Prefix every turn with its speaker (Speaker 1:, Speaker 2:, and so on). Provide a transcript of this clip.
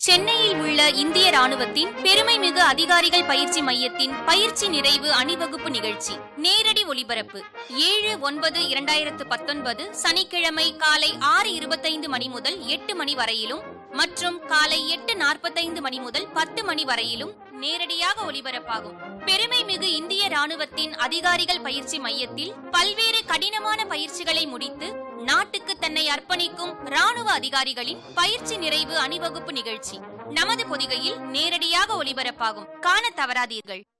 Speaker 1: சென்னையில் உள்ள இந்திய ராணுவத்தின் பெருமைமிகு அதிகாரிகள் பயிற்சி மையத்தின் பயிற்சி நிறைவு அணிவகுப்பு நிகழ்ச்சி நேரடி ஒளிபரப்பு ஏழு ஒன்பது இரண்டாயிரத்து பத்தொன்பது சனிக்கிழமை காலை ஆறு இருபத்தைந்து மணி முதல் எட்டு மணி வரையிலும் மற்றும் காலை எட்டு நாற்பத்தைந்து மணி முதல் பத்து மணி வரையிலும் நேரடியாக ஒளிபரப்பாகும் பெருமைமிகு இந்திய ராணுவத்தின் அதிகாரிகள் பயிற்சி மையத்தில் பல்வேறு கடினமான பயிற்சிகளை முடித்து நாட்டுக்கு தன்னை அர்ப்பணிக்கும் ராணுவ அதிகாரிகளின் பயிற்சி நிறைவு அணிவகுப்பு நிகழ்ச்சி நமது பொதிகையில் நேரடியாக ஒளிபரப்பாகும் காண தவறாதீர்கள்